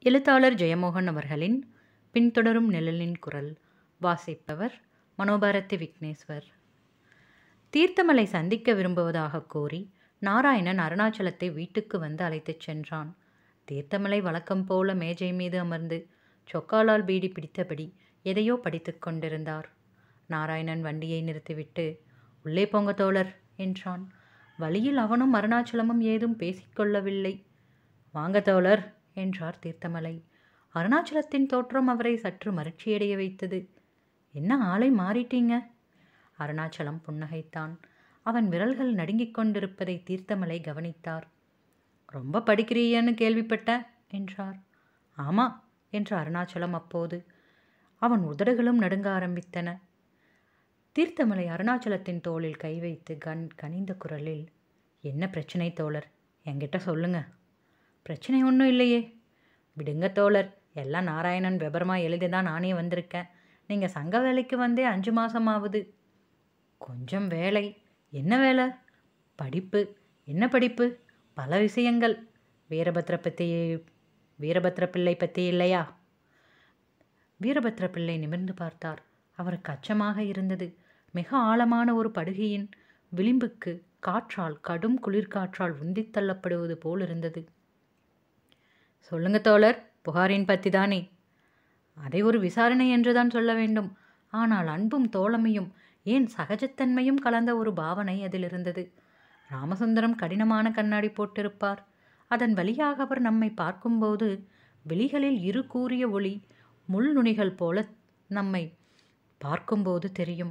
எழுத்தாளர் ஜெயமோகன் அவர்களின் பின்தொடரும் நிழலின் குரல் வாசிப்பவர் மனோபாரதி விக்னேஸ்வர் தீர்த்தமலை சந்திக்க விரும்புவதாக கூறி நாராயணன் அருணாச்சலத்தை வீட்டுக்கு வந்து அழைத்துச் சென்றான் தீர்த்தமலை வழக்கம் போல மேஜை மீது அமர்ந்து சொக்காலால் பீடி பிடித்தபடி எதையோ படித்துக் கொண்டிருந்தார் நாராயணன் வண்டியை நிறுத்திவிட்டு உள்ளே போங்க தோழர் என்றான் வழியில் அவனும் அருணாச்சலமும் ஏதும் பேசிக்கொள்ளவில்லை வாங்க தோழர் என்றார் தீர்த்தமலை அருணாச்சலத்தின் தோற்றம் அவரை சற்று மகிழ்ச்சியடைய வைத்தது என்ன ஆளை மாறிட்டீங்க அருணாச்சலம் புன்னகைத்தான் அவன் விரல்கள் நடுங்கிக் கொண்டிருப்பதை தீர்த்தமலை கவனித்தார் ரொம்ப படிக்கிறீன்னு கேள்விப்பட்டேன் என்றார் ஆமா என்று அருணாச்சலம் அப்போது அவன் உதடுகளும் நடுங்க ஆரம்பித்தன தீர்த்தமலை அருணாச்சலத்தின் தோளில் கை வைத்து கண் கனிந்த குரலில் என்ன பிரச்சனை தோழர் என்கிட்ட சொல்லுங்க பிரச்சனை ஒன்றும் இல்லையே விடுங்க தோழர் எல்லாம் நாராயணன் விபரமாக எழுதி தான் நானே வந்திருக்கேன் நீங்கள் சங்க வேலைக்கு வந்தே அஞ்சு மாதம் ஆகுது கொஞ்சம் வேலை என்ன வேலை படிப்பு என்ன படிப்பு பல விஷயங்கள் வீரபத்ர பற்றி வீரபத்ர பிள்ளை பற்றி இல்லையா வீரபத்ர பிள்ளை நிமிர்ந்து பார்த்தார் அவருக்கு அச்சமாக இருந்தது மிக ஆழமான ஒரு படுகையின் விளிம்புக்கு காற்றால் கடும் குளிர்காற்றால் உந்தித் தள்ளப்படுவது போல் இருந்தது சொல்லுங்க தோழர் புகாரின் பற்றி தானே அதை ஒரு விசாரணை என்றுதான் சொல்ல வேண்டும் ஆனால் அன்பும் தோழமையும் ஏன் சகஜத்தன்மையும் கலந்த ஒரு பாவனை அதில் இருந்தது ராமசுந்தரம் கடினமான கண்ணாடி போட்டிருப்பார் அதன் வழியாக அவர் நம்மை பார்க்கும்போது விழிகளில் இரு கூறிய ஒளி முள் நுனிகள் போல நம்மை பார்க்கும்போது தெரியும்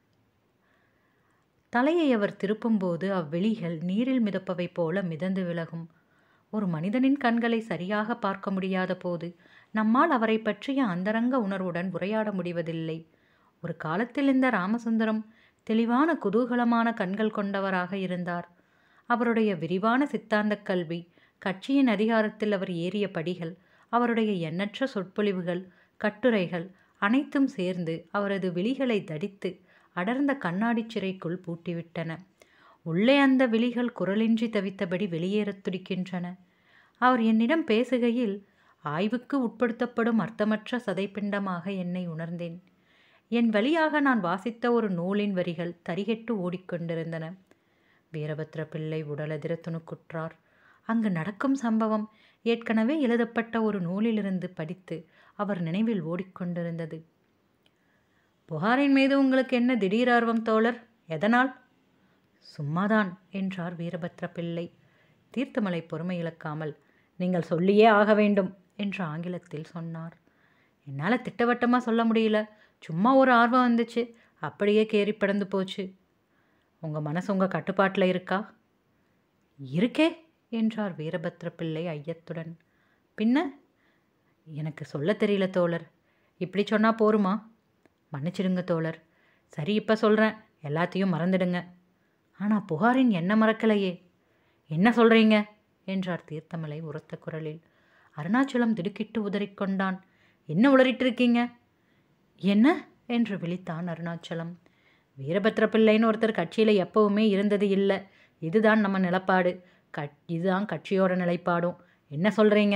தலையை அவர் திருப்பும்போது அவ்விழிகள் நீரில் மிதப்பவை போல மிதந்து விலகும் ஒரு மனிதனின் கண்களை சரியாக பார்க்க முடியாத போது நம்மால் அவரை பற்றிய அந்தரங்க உணர்வுடன் உரையாட முடிவதில்லை ஒரு காலத்தில் இந்த ராமசுந்தரம் தெளிவான குதூகலமான கண்கள் கொண்டவராக இருந்தார் அவருடைய விரிவான சித்தாந்த கல்வி கட்சியின் அதிகாரத்தில் அவர் ஏறிய படிகள் அவருடைய எண்ணற்ற சொற்பொழிவுகள் கட்டுரைகள் அனைத்தும் சேர்ந்து அவரது விழிகளை தடித்து அடர்ந்த கண்ணாடிச் சிறைக்குள் பூட்டிவிட்டன உள்ளே அந்த விழிகள் குரலின்றி தவித்தபடி வெளியேறத் துடிக்கின்றன அவர் என்னிடம் பேசுகையில் ஆய்வுக்கு உட்படுத்தப்படும் அர்த்தமற்ற சதைப்பிண்டமாக என்னை உணர்ந்தேன் என் வழியாக நான் வாசித்த ஒரு நூலின் வரிகள் தரிகெட்டு ஓடிக்கொண்டிருந்தன வீரபத்ர பிள்ளை உடலதிர துணுக்குற்றார் அங்கு நடக்கும் சம்பவம் ஏற்கனவே எழுதப்பட்ட ஒரு நூலிலிருந்து படித்து அவர் நினைவில் ஓடிக்கொண்டிருந்தது புகாரின் மீது உங்களுக்கு என்ன திடீர் ஆர்வம் தோழர் எதனால் சும்மாதான் என்றார் வீரபத்ர பிள்ளை தீர்த்தமலை பொறுமை இழக்காமல் நீங்கள் சொல்லியே ஆக வேண்டும் என்று ஆங்கிலத்தில் சொன்னார் என்னால் திட்டவட்டமாக சொல்ல முடியல சும்மா ஒரு ஆர்வம் வந்துச்சு அப்படியே கேறி படந்து போச்சு உங்கள் மனசு உங்கள் கட்டுப்பாட்டில் இருக்கா இருக்கே என்றார் வீரபத்ர பிள்ளை ஐயத்துடன் பின்ன எனக்கு சொல்ல தெரியல தோழர் இப்படி சொன்னால் போருமா மன்னிச்சிடுங்க தோழர் சரி இப்போ சொல்கிறேன் எல்லாத்தையும் மறந்துடுங்க ஆனால் புகாரின் என்ன மறக்கலையே என்ன சொல்கிறீங்க என்றார் தீர்த்தமலை உரத்த குரலில் அருணாச்சலம் திடுக்கிட்டு உதறிக்கொண்டான் என்ன உளறிட்டு இருக்கீங்க என்ன என்று விழித்தான் அருணாச்சலம் வீரபத்ர பிள்ளைன்னு ஒருத்தர் கட்சியில் எப்பவுமே இருந்தது இல்லை இதுதான் நம்ம நிலப்பாடு கட் இதுதான் கட்சியோட நிலைப்பாடும் என்ன சொல்கிறீங்க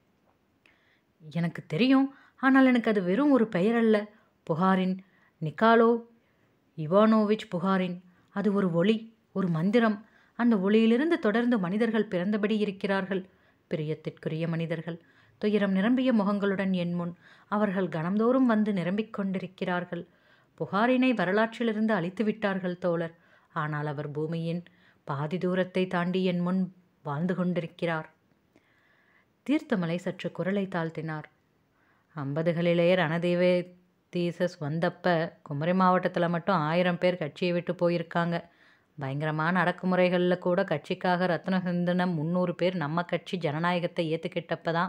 எனக்கு தெரியும் ஆனால் எனக்கு அது வெறும் ஒரு பெயர் அல்ல புகாரின் நிக்காலோ இவானோவிச் புகாரின் அது ஒரு ஒளி ஒரு மந்திரம் அந்த ஒளியிலிருந்து தொடர்ந்து மனிதர்கள் பிறந்தபடி இருக்கிறார்கள் பிரியத்திற்குரிய மனிதர்கள் துயரம் நிரம்பிய முகங்களுடன் என் முன் அவர்கள் கணந்தோறும் வந்து நிரம்பிக் கொண்டிருக்கிறார்கள் புகாரினை வரலாற்றிலிருந்து அழித்து விட்டார்கள் தோழர் ஆனால் அவர் பூமியின் பாதி தூரத்தை தாண்டி என் முன் வாழ்ந்து கொண்டிருக்கிறார் தீர்த்தமலை சற்று குரலை தாழ்த்தினார் ஐம்பதுகளிலேயே ரணதேவே தீசஸ் வந்தப்ப குமரி மாவட்டத்தில் மட்டும் ஆயிரம் பேர் கட்சியை விட்டு போயிருக்காங்க பயங்கரமான அடக்குமுறைகளில் கூட கட்சிக்காக ரத்ன சிந்தனம் முந்நூறு பேர் நம்ம கட்சி ஜனநாயகத்தை ஏற்றுக்கிட்டப்ப தான்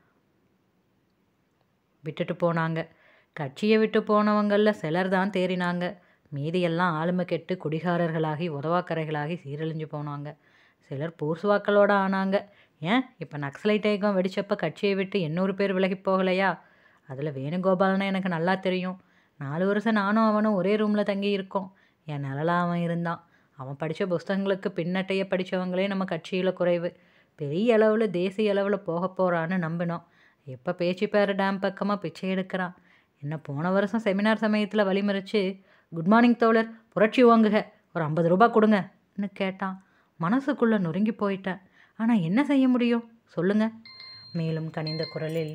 விட்டுட்டு போனாங்க கட்சியை விட்டு போனவங்களில் சிலர் தான் தேறினாங்க மீதியெல்லாம் ஆளுமை கெட்டு குடிகாரர்களாகி உதவாக்கரைகளாகி சீரழிஞ்சு போனாங்க சிலர் பூர்சுவாக்களோட ஆனாங்க ஏன் இப்போ நக்சலைட் ஐக்கம் வெடிச்சப்ப கட்சியை விட்டு எண்ணூறு பேர் விலகி போகலையா அதில் வேணுகோபாலனை எனக்கு நல்லா தெரியும் நாலு வருஷம் நானும் அவனும் ஒரே ரூமில் தங்கி இருக்கோம் என் நிழலாக அவன் இருந்தான் அவன் படித்த புஸ்தகங்களுக்கு பின்னட்டையை படித்தவங்களே நம்ம கட்சியில் குறைவு பெரிய அளவில் தேசிய அளவில் போக போகிறான்னு நம்பினோம் எப்போ பேச்சிப்பாரு டேம் பக்கமாக பிச்சை எடுக்கிறான் என்ன போன வருஷம் செமினார் சமயத்தில் வழிமறிச்சு குட் மார்னிங் தோழர் புரட்சி வாங்குக ஒரு ஐம்பது ரூபா கொடுங்கன்னு கேட்டான் மனசுக்குள்ளே நொறுங்கி போயிட்டேன் ஆனால் என்ன செய்ய முடியும் சொல்லுங்க மேலும் கனிந்த குரலில்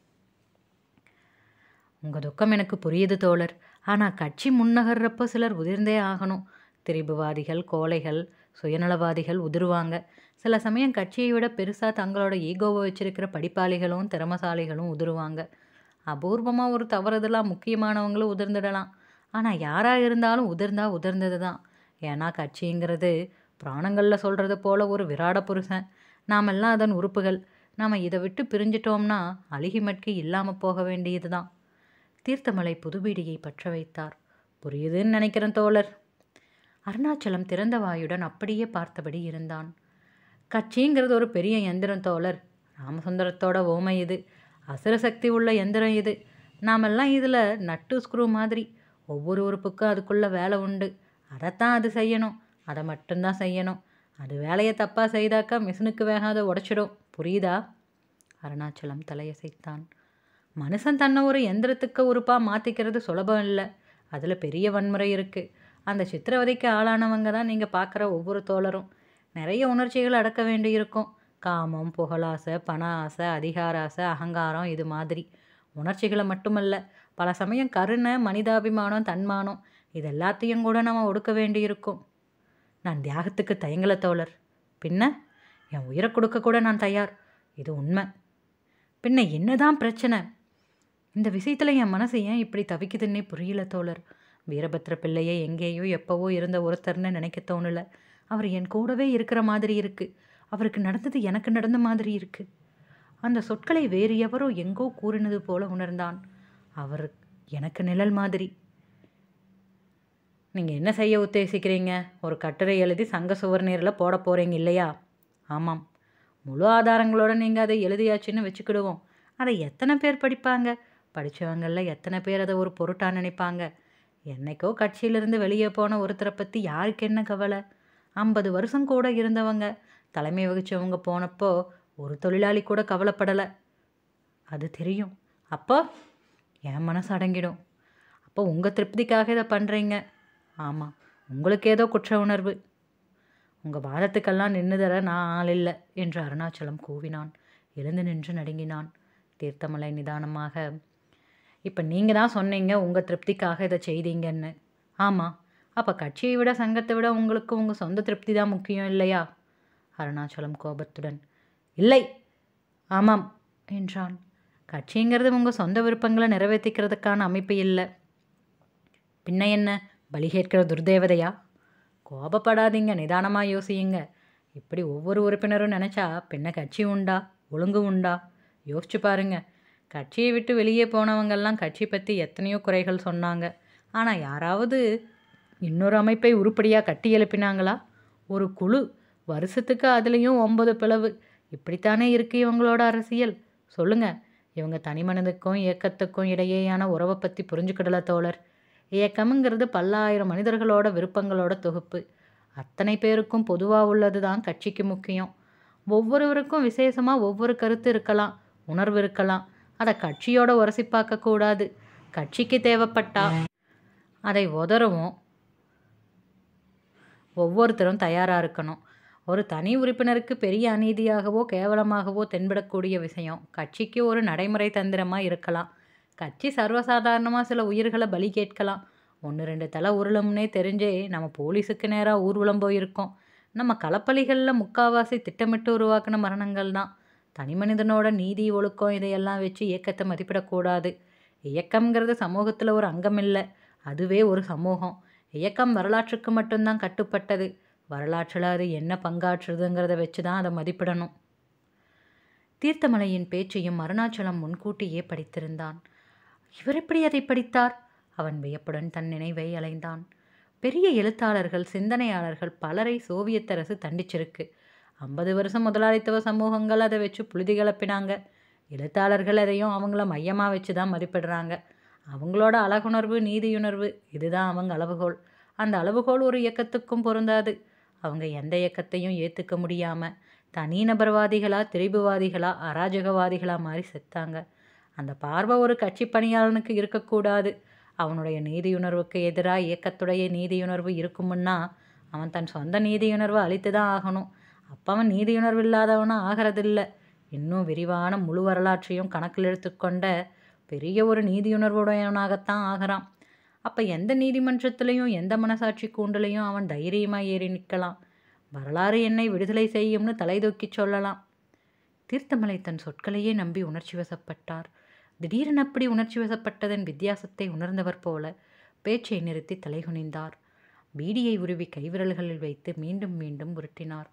உங்கள் துக்கம் எனக்கு புரியுது தோழர் ஆனால் கட்சி முன்னகர்றப்போ சிலர் உதிர்ந்தே ஆகணும் திரிபுவாதிகள் கோழைகள் சுயநலவாதிகள் உதிருவாங்க சில சமயம் கட்சியை விட பெருசாக தங்களோட ஈகோவை வச்சிருக்கிற படிப்பாளிகளும் திறமசாலிகளும் உதிருவாங்க அபூர்வமாக ஒரு தவறுதலாக முக்கியமானவங்களும் உதிர்ந்துடலாம் ஆனால் யாராக இருந்தாலும் உதிர்ந்தா உதிர்ந்தது தான் ஏன்னா கட்சிங்கிறது புராணங்களில் சொல்கிறது போல ஒரு விராட புருஷன் நாமெல்லாம் அதன் உறுப்புகள் நாம் இதை விட்டு பிரிஞ்சிட்டோம்னா அழுகி மட்கி இல்லாமல் போக வேண்டியது தான் தீர்த்தமலை புதுபீடியை பற்ற வைத்தார் புரியுதுன்னு நினைக்கிறேன் தோழர் அருணாச்சலம் திறந்த வாயுடன் அப்படியே பார்த்தபடி இருந்தான் கட்சிங்கிறது ஒரு பெரிய எந்திரம் தோழர் ராமசுந்தரத்தோட ஓமை இது அசுர சக்தி உள்ள எந்திரம் இது நாமெல்லாம் இதில் நட்டு ஸ்க்ரூ மாதிரி ஒவ்வொரு உறுப்புக்கும் அதுக்குள்ள வேலை உண்டு அதைத்தான் அது செய்யணும் அதை மட்டும்தான் செய்யணும் அது வேலையை தப்பாக செய்தாக்கா மிஷினுக்கு வேகம் அதை உடச்சிடும் புரியுதா அருணாச்சலம் தலையசைத்தான் மனுஷன் தன்னை ஒரு எந்திரத்துக்கு உறுப்பாக மாற்றிக்கிறது சுலபம் இல்லை அதில் பெரிய வன்முறை இருக்குது அந்த சித்திரவதைக்கு ஆளானவங்க தான் நீங்கள் பார்க்குற ஒவ்வொரு தோழரும் நிறைய உணர்ச்சிகள் அடக்க வேண்டியிருக்கும் காமம் புகழாசை பண ஆசை அதிகார ஆசை அகங்காரம் இது மாதிரி உணர்ச்சிகளை மட்டுமல்ல பல சமயம் கருணை மனிதாபிமானம் தன்மானம் இது எல்லாத்தையும் கூட நம்ம ஒடுக்க வேண்டியிருக்கும் நான் தியாகத்துக்கு தயங்கல தோழர் பின்ன என் உயிரை கொடுக்க கூட நான் தயார் இது உண்மை பின்ன என்னதான் பிரச்சனை இந்த விஷயத்தில் என் மனசு ஏன் இப்படி தவிக்குதுன்னே புரியல தோழர் வீரபத்ர பிள்ளையை எங்கேயோ எப்போவோ இருந்த ஒருத்தர்னு நினைக்க தோணல அவர் என் கூடவே இருக்கிற மாதிரி இருக்கு அவருக்கு நடந்தது எனக்கு நடந்த மாதிரி இருக்கு அந்த சொற்களை வேறு எவரோ எங்கோ கூறினது போல உணர்ந்தான் அவர் எனக்கு நிழல் மாதிரி நீங்கள் என்ன செய்ய உத்தேசிக்கிறீங்க ஒரு கட்டுரை எழுதி சங்க சுவர்நீரில் போட போகிறீங்க இல்லையா ஆமாம் முழு ஆதாரங்களோட நீங்கள் அதை எழுதியாச்சுன்னு வச்சுக்கிடுவோம் அதை எத்தனை பேர் படிப்பாங்க படித்தவங்களில் எத்தனை பேர் அதை ஒரு பொருட்டாக நினைப்பாங்க என்னைக்கோ கட்சியிலிருந்து வெளியே போன ஒருத்தரை பற்றி யாருக்கு என்ன கவலை ஐம்பது வருஷம் கூட இருந்தவங்க தலைமை வகிச்சவங்க போனப்போ ஒரு தொழிலாளி கூட கவலைப்படலை அது தெரியும் அப்போ என் மனசு அடங்கிடும் அப்போ உங்கள் திருப்திக்காக இதை பண்ணுறீங்க ஆமாம் உங்களுக்கு ஏதோ குற்ற உணர்வு உங்கள் வாதத்துக்கெல்லாம் நின்று தர நான் ஆள் இல்லை என்று அருணாச்சலம் கூவினான் எழுந்து நின்று நடுங்கினான் தீர்த்தமலை நிதானமாக இப்போ நீங்கள் தான் சொன்னீங்க உங்கள் திருப்திக்காக இதை செய்தீங்கன்னு ஆமாம் அப்போ கட்சியை விட சங்கத்தை விட உங்களுக்கு உங்கள் சொந்த திருப்தி தான் முக்கியம் இல்லையா அருணாச்சலம் கோபத்துடன் இல்லை ஆமாம் என்றான் கட்சிங்கிறது உங்கள் சொந்த விருப்பங்களை நிறைவேற்றிக்கிறதுக்கான அமைப்பு இல்லை பின்ன என்ன பலி கேட்கிற துர்தேவதையா கோபப்படாதீங்க நிதானமாக யோசியுங்க இப்படி ஒவ்வொரு உறுப்பினரும் நினச்சா பின்ன கட்சி உண்டா ஒழுங்கு உண்டா யோசிச்சு பாருங்க கட்சியை விட்டு வெளியே போனவங்கெல்லாம் கட்சி பற்றி எத்தனையோ குறைகள் சொன்னாங்க ஆனால் யாராவது இன்னொரு அமைப்பை உருப்படியாக கட்டி எழுப்பினாங்களா ஒரு குழு வருஷத்துக்கு அதுலேயும் ஒன்பது பிளவு இப்படித்தானே இருக்கு இவங்களோட அரசியல் சொல்லுங்க இவங்க தனி மனிதனுக்கும் இயக்கத்துக்கும் இடையேயான உறவை பற்றி புரிஞ்சுக்கிடல தோழர் இயக்கம்ங்கிறது பல்லாயிரம் மனிதர்களோட விருப்பங்களோட தொகுப்பு அத்தனை பேருக்கும் பொதுவாக உள்ளது தான் கட்சிக்கு முக்கியம் ஒவ்வொருவருக்கும் விசேஷமாக ஒவ்வொரு கருத்து இருக்கலாம் உணர்வு இருக்கலாம் அதை கட்சியோட உரசி பார்க்கக்கூடாது கட்சிக்கு தேவைப்பட்டா அதை உதறவும் ஒவ்வொருத்தரும் தயாராக இருக்கணும் ஒரு தனி உறுப்பினருக்கு பெரிய அநீதியாகவோ கேவலமாகவோ தென்படக்கூடிய விஷயம் கட்சிக்கு ஒரு நடைமுறை தந்திரமாக இருக்கலாம் கட்சி சர்வசாதாரணமாக சில உயிர்களை பலி கேட்கலாம் ஒன்று ரெண்டு தலை உருளும்னே தெரிஞ்சே நம்ம போலீஸுக்கு நேராக ஊர்வலம் போயிருக்கோம் நம்ம களப்பலிகளில் முக்காவாசி திட்டமிட்டு உருவாக்கின மரணங்கள் தான் தனி மனிதனோட நீதி ஒழுக்கம் இதையெல்லாம் வச்சு இயக்கத்தை மதிப்பிடக்கூடாது இயக்கம்ங்கிறது சமூகத்தில் ஒரு அங்கம் இல்லை அதுவே ஒரு சமூகம் இயக்கம் வரலாற்றுக்கு மட்டும்தான் கட்டுப்பட்டது வரலாற்றில் அது என்ன பங்காற்றுதுங்கிறத வச்சு தான் அதை மதிப்பிடணும் தீர்த்தமலையின் பேச்சையும் அருணாச்சலம் முன்கூட்டியே படித்திருந்தான் இவர் எப்படி அதை படித்தார் அவன் வியப்புடன் தன் நினைவை அலைந்தான் பெரிய எழுத்தாளர்கள் சிந்தனையாளர்கள் பலரை சோவியத் அரசு தண்டிச்சிருக்கு ஐம்பது வருஷம் முதலாளித்துவ சமூகங்கள் அதை வச்சு புழுதி கிளப்பினாங்க எழுத்தாளர்கள் அதையும் அவங்கள மையமாக வச்சு தான் மதிப்பிடுறாங்க அவங்களோட அழகுணர்வு நீதியுணர்வு இதுதான் அவங்க அளவுகோல் அந்த அளவுகோல் ஒரு இயக்கத்துக்கும் பொருந்தாது அவங்க எந்த இயக்கத்தையும் ஏற்றுக்க முடியாமல் தனிநபர்வாதிகளா திரிபுவாதிகளா அராஜகவாதிகளா மாதிரி செத்தாங்க அந்த பார்வை ஒரு கட்சி பணியாளனுக்கு இருக்கக்கூடாது அவனுடைய நீதியுணர்வுக்கு எதிராக இயக்கத்துடைய நீதியுணர்வு இருக்குமுன்னா அவன் தன் சொந்த நீதியுணர்வை அழித்து தான் ஆகணும் அப்போ அவன் நீதியுணர்வு இல்லாதவனும் ஆகிறதில்ல இன்னும் விரிவான முழு வரலாற்றையும் கணக்கில் எடுத்துக்கொண்ட பெரிய ஒரு நீதியுணர்வுடையவனாகத்தான் ஆகிறான் அப்போ எந்த நீதிமன்றத்திலையும் எந்த மனசாட்சி கூண்டுலையும் அவன் தைரியமாக ஏறி நிற்கலாம் வரலாறு என்னை விடுதலை செய்யும்னு தலை தூக்கி சொல்லலாம் தீர்த்தமலை தன் சொற்களையே நம்பி உணர்ச்சி வசப்பட்டார் திடீரென அப்படி உணர்ச்சி வசப்பட்டதன் வித்தியாசத்தை உணர்ந்தவர் போல பேச்சை நிறுத்தி தலைகுனிந்தார் பீடியை உருவி கைவிரல்களில் வைத்து மீண்டும் மீண்டும் உருட்டினார்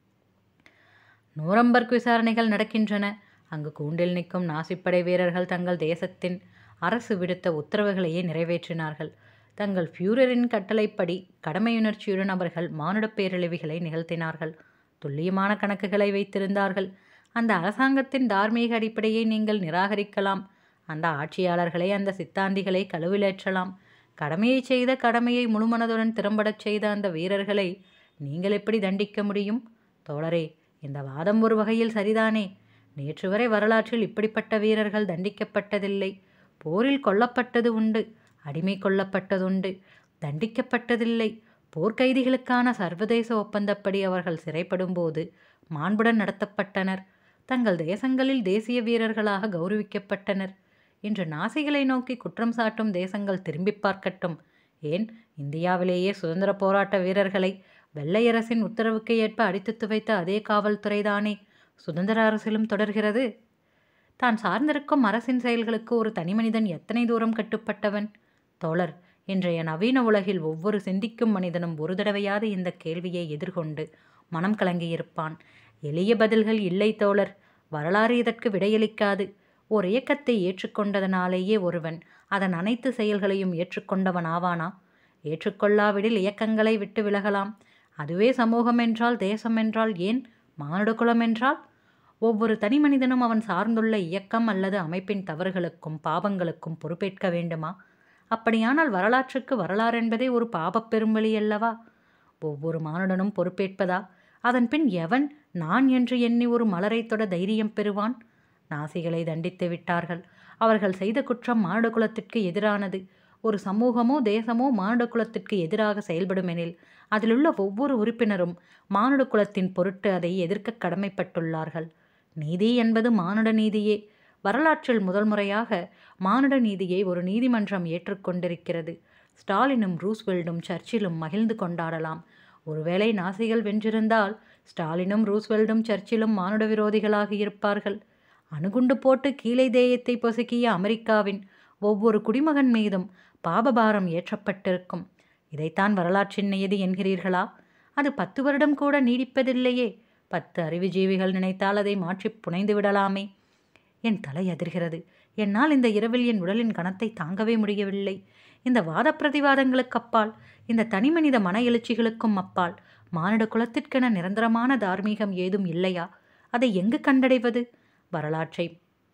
நூரம்பர்க் விசாரணைகள் நடக்கின்றன அங்கு கூண்டில் நிற்கும் நாசிப்படை வீரர்கள் தங்கள் தேசத்தின் அரசு விடுத்த உத்தரவுகளையே நிறைவேற்றினார்கள் தங்கள் ஃபியூரரின் கட்டளைப்படி கடமையுணர்ச்சியுடன் அவர்கள் மானுடப் பேரழிவுகளை நிகழ்த்தினார்கள் துல்லியமான கணக்குகளை வைத்திருந்தார்கள் அந்த அரசாங்கத்தின் தார்மீக அடிப்படையை நீங்கள் நிராகரிக்கலாம் அந்த ஆட்சியாளர்களை அந்த சித்தாந்திகளை கழுவிலேற்றலாம் கடமையை செய்த கடமையை முழுமனதுடன் திறம்படச் செய்த அந்த வீரர்களை நீங்கள் எப்படி தண்டிக்க முடியும் தோழரே இந்த வாதம் ஒரு வகையில் சரிதானே நேற்று வரை வரலாற்றில் இப்படிப்பட்ட வீரர்கள் தண்டிக்கப்பட்டதில்லை போரில் கொல்லப்பட்டது உண்டு அடிமை கொல்லப்பட்டதுண்டு தண்டிக்கப்பட்டதில்லை போர்க்கைதிகளுக்கான சர்வதேச ஒப்பந்தப்படி அவர்கள் சிறைப்படும்போது மாண்புடன் நடத்தப்பட்டனர் தங்கள் தேசங்களில் தேசிய வீரர்களாக கௌரவிக்கப்பட்டனர் இன்று நாசிகளை நோக்கி குற்றம் சாட்டும் தேசங்கள் திரும்பி பார்க்கட்டும் ஏன் இந்தியாவிலேயே சுதந்திர போராட்ட வீரர்களை வெள்ளையரசின் உத்தரவுக்கு ஏற்ப அடித்து துவைத்த அதே காவல்துறைதானே சுதந்திர அரசிலும் தொடர்கிறது தான் சார்ந்திருக்கும் அரசின் செயல்களுக்கு ஒரு தனிமனிதன் எத்தனை தூரம் கட்டுப்பட்டவன் தோழர் இன்றைய நவீன உலகில் ஒவ்வொரு சிந்திக்கும் மனிதனும் ஒரு தடவையாவது இந்த கேள்வியை எதிர்கொண்டு மனம் கலங்கியிருப்பான் எளிய பதில்கள் இல்லை தோழர் வரலாறு இதற்கு விடையளிக்காது ஓர் இயக்கத்தை ஏற்றுக்கொண்டதனாலேயே ஒருவன் அதன் அனைத்து செயல்களையும் ஏற்றுக்கொண்டவன் ஆவானா ஏற்றுக்கொள்ளாவிடில் இயக்கங்களை விட்டு விலகலாம் அதுவே சமூகம் என்றால் தேசம் என்றால் ஏன் மானுடகுலம் என்றால் ஒவ்வொரு தனி மனிதனும் அவன் சார்ந்துள்ள இயக்கம் அல்லது அமைப்பின் தவறுகளுக்கும் பாவங்களுக்கும் பொறுப்பேற்க வேண்டுமா அப்படியானால் வரலாற்றுக்கு வரலாறு என்பதே ஒரு பாபப் பெரும்பலி அல்லவா ஒவ்வொரு மானுடனும் பொறுப்பேற்பதா அதன் பின் எவன் நான் என்று எண்ணி ஒரு மலரை தொட தைரியம் பெறுவான் நாசிகளை தண்டித்து விட்டார்கள் அவர்கள் செய்த குற்றம் மானுட குலத்திற்கு எதிரானது ஒரு சமூகமோ தேசமோ மானுட குலத்திற்கு எதிராக செயல்படுமெனில் அதிலுள்ள ஒவ்வொரு உறுப்பினரும் மானுட குலத்தின் பொருட்டு அதை எதிர்க்க கடமைப்பட்டுள்ளார்கள் நீதி என்பது மானுட நீதியே வரலாற்றில் முதல் முறையாக மானுட நீதியை ஒரு நீதிமன்றம் ஏற்றுக்கொண்டிருக்கிறது ஸ்டாலினும் ரூஸ்வெல்டும் சர்ச்சிலும் மகிழ்ந்து கொண்டாடலாம் ஒருவேளை நாசிகள் வென்றிருந்தால் ஸ்டாலினும் ரூஸ்வெல்டும் சர்ச்சிலும் மானுட விரோதிகளாக இருப்பார்கள் அணுகுண்டு போட்டு கீழே தேயத்தை பொசுக்கிய அமெரிக்காவின் ஒவ்வொரு குடிமகன் மீதும் பாபபாரம் ஏற்றப்பட்டிருக்கும் இதைத்தான் வரலாற்றின் நியதி என்கிறீர்களா அது பத்து வருடம் கூட நீடிப்பதில்லையே பத்து அறிவுஜீவிகள் நினைத்தால் அதை மாற்றி புனைந்து விடலாமே என் தலை அதிர்கிறது என்னால் இந்த இரவில் என் உடலின் கணத்தை தாங்கவே முடியவில்லை இந்த வாத பிரதிவாதங்களுக்கு அப்பால் இந்த தனிமனித மன எழுச்சிகளுக்கும் அப்பால் மானிட குலத்திற்கென நிரந்தரமான தார்மீகம் ஏதும் இல்லையா அதை எங்கு கண்டடைவது வரலாற்றை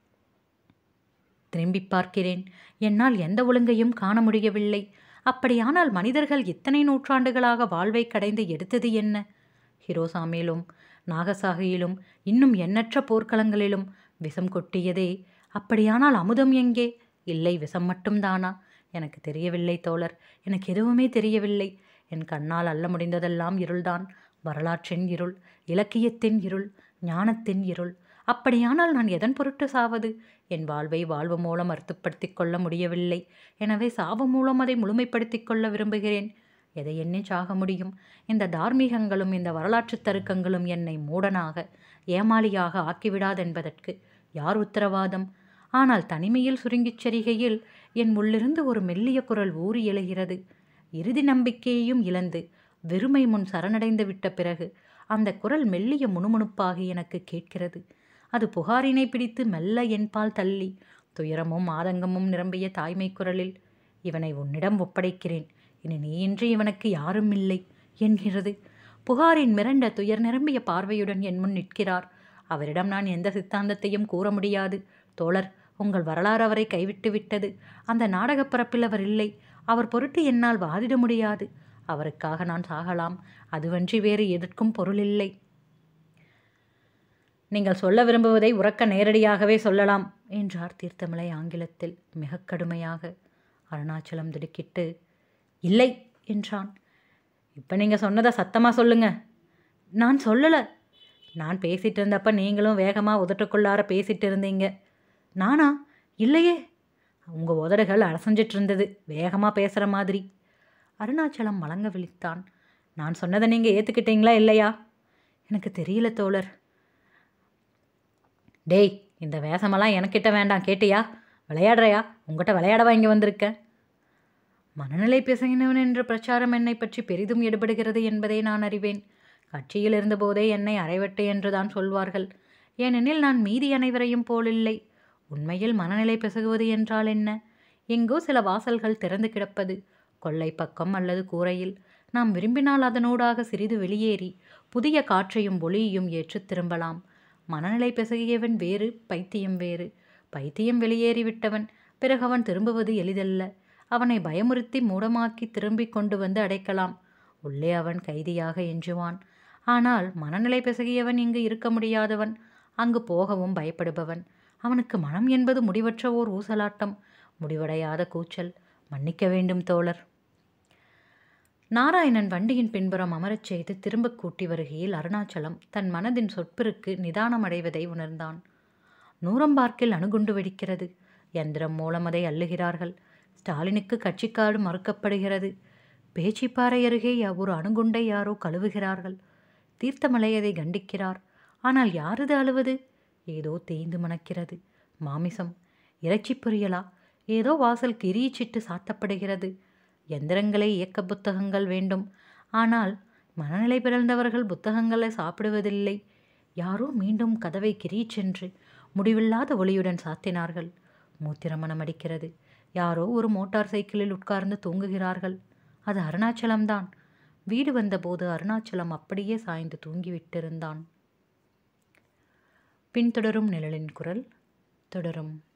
திரும்பி பார்க்கிறேன் என்னால் எந்த ஒழுங்கையும் காண முடியவில்லை அப்படியானால் மனிதர்கள் இத்தனை நூற்றாண்டுகளாக வாழ்வை கடைந்து எடுத்தது என்ன ஹிரோசாமியிலும் நாகசாகியிலும் இன்னும் எண்ணற்ற போர்க்களங்களிலும் விஷம் கொட்டியதே அப்படியானால் அமுதம் எங்கே இல்லை விஷம் மட்டும்தானா எனக்கு தெரியவில்லை தோழர் எனக்கு எதுவுமே தெரியவில்லை என் கண்ணால் அல்ல முடிந்ததெல்லாம் இருள்தான் வரலாற்றின் இருள் இலக்கியத்தின் இருள் ஞானத்தின் இருள் அப்படியானால் நான் எதன் பொருட்டு சாவது என் வாழ்வை வாழ்வு மூலம் அர்த்தப்படுத்திக் கொள்ள முடியவில்லை எனவே சாவு மூலம் அதை முழுமைப்படுத்திக் கொள்ள விரும்புகிறேன் எதை எண்ணி சாக முடியும் இந்த தார்மீகங்களும் இந்த வரலாற்றுத் தருக்கங்களும் என்னை மூடனாக ஏமாளியாக ஆக்கிவிடாதென்பதற்கு யார் உத்தரவாதம் ஆனால் தனிமையில் சுருங்கிச் செரிகையில் என் உள்ளிருந்து ஒரு மெல்லிய குரல் ஊறி எழுகிறது இறுதி நம்பிக்கையையும் இழந்து வெறுமை முன் சரணடைந்து விட்ட பிறகு அந்த குரல் மெல்லிய முணுமுணுப்பாகி எனக்கு கேட்கிறது அது புகாரினை பிடித்து மெல்ல என்பால் தள்ளி துயரமும் ஆதங்கமும் நிரம்பிய தாய்மை குரலில் இவனை உன்னிடம் ஒப்படைக்கிறேன் இனி நீயின்றி இவனுக்கு யாரும் இல்லை என்கிறது புகாரின் மிரண்ட துயர் நிரம்பிய பார்வையுடன் என் முன் நிற்கிறார் அவரிடம் நான் எந்த சித்தாந்தத்தையும் கூற முடியாது தோழர் உங்கள் வரலாறு அவரை கைவிட்டு விட்டது அந்த நாடகப் பரப்பில் அவர் இல்லை அவர் பொருட்டு என்னால் வாதிட முடியாது அவருக்காக நான் சாகலாம் அதுவன்றி வேறு எதற்கும் பொருள் இல்லை நீங்கள் சொல்ல விரும்புவதை உறக்க நேரடியாகவே சொல்லலாம் என்றார் தீர்த்தமலை ஆங்கிலத்தில் மிக கடுமையாக அருணாச்சலம் திடுக்கிட்டு இல்லை என்றான் இப்போ நீங்கள் சொன்னதை சத்தமாக சொல்லுங்க நான் சொல்லலை நான் பேசிகிட்டு இருந்தப்ப நீங்களும் வேகமாக உதட்டுக்குள்ளார பேசிகிட்டு இருந்தீங்க நானா இல்லையே உங்கள் உதடுகள் அலசஞ்சிட்டு இருந்தது வேகமாக பேசுகிற மாதிரி அருணாச்சலம் மலங்க விழித்தான் நான் சொன்னதை நீங்கள் ஏற்றுக்கிட்டீங்களா இல்லையா எனக்கு தெரியல தோழர் டேய் இந்த வேஷமெல்லாம் எனக்கிட்ட வேண்டாம் கேட்டியா விளையாடுறையா உங்ககிட்ட விளையாடவா இங்கே வந்திருக்கேன் மனநிலை பிசகினவன் என்ற பிரச்சாரம் என்னை பற்றி பெரிதும் எடுபடுகிறது என்பதை நான் அறிவேன் கட்சியில் இருந்தபோதே என்னை அரைவட்டு என்றுதான் சொல்வார்கள் ஏனெனில் நான் மீதி அனைவரையும் போலில்லை உண்மையில் மனநிலை பிசகுவது என்றால் என்ன எங்கோ சில வாசல்கள் திறந்து கிடப்பது கொல்லை பக்கம் அல்லது கூரையில் நாம் விரும்பினால் அதனூடாக சிறிது வெளியேறி புதிய காற்றையும் ஒளியையும் ஏற்றுத் திரும்பலாம் மனநிலை பிசகியவன் வேறு பைத்தியம் வேறு பைத்தியம் வெளியேறிவிட்டவன் பிறகு அவன் திரும்புவது எளிதல்ல அவனை பயமுறுத்தி மூடமாக்கி திரும்பி கொண்டு வந்து அடைக்கலாம் உள்ளே அவன் கைதியாக எஞ்சுவான் ஆனால் மனநிலை பிசகியவன் இங்கு இருக்க முடியாதவன் அங்கு போகவும் பயப்படுபவன் அவனுக்கு மனம் என்பது முடிவற்ற ஓர் ஊசலாட்டம் முடிவடையாத கூச்சல் மன்னிக்க வேண்டும் தோழர் நாராயணன் வண்டியின் பின்புறம் அமரச் செய்து திரும்பக் கூட்டி வருகையில் அருணாச்சலம் தன் மனதின் சொற்பிற்கு நிதானம் அடைவதை உணர்ந்தான் நூறம்பார்க்கில் அணுகுண்டு வெடிக்கிறது எந்திரம் மூலம் அதை அள்ளுகிறார்கள் ஸ்டாலினுக்கு கட்சிக்காடு மறுக்கப்படுகிறது பேச்சிப்பாறை அருகே ஒரு அணுகுண்டை யாரோ கழுவுகிறார்கள் தீர்த்தமலை அதை கண்டிக்கிறார் ஆனால் யாரது அழுவது ஏதோ தேய்ந்து மணக்கிறது மாமிசம் இறைச்சி பொரியலா ஏதோ வாசல் கிரீச்சிட்டு சாத்தப்படுகிறது எந்திரங்களை இயக்க புத்தகங்கள் வேண்டும் ஆனால் மனநிலை பிறந்தவர்கள் புத்தகங்களை சாப்பிடுவதில்லை யாரோ மீண்டும் கதவை கிரீச்சென்று முடிவில்லாத ஒளியுடன் சாத்தினார்கள் மூத்திரமணம் அடிக்கிறது யாரோ ஒரு மோட்டார் சைக்கிளில் உட்கார்ந்து தூங்குகிறார்கள் அது அருணாச்சலம்தான் வீடு வந்தபோது அருணாச்சலம் அப்படியே சாய்ந்து தூங்கிவிட்டிருந்தான் பின்தொடரும் நிழலின் குரல் தொடரும்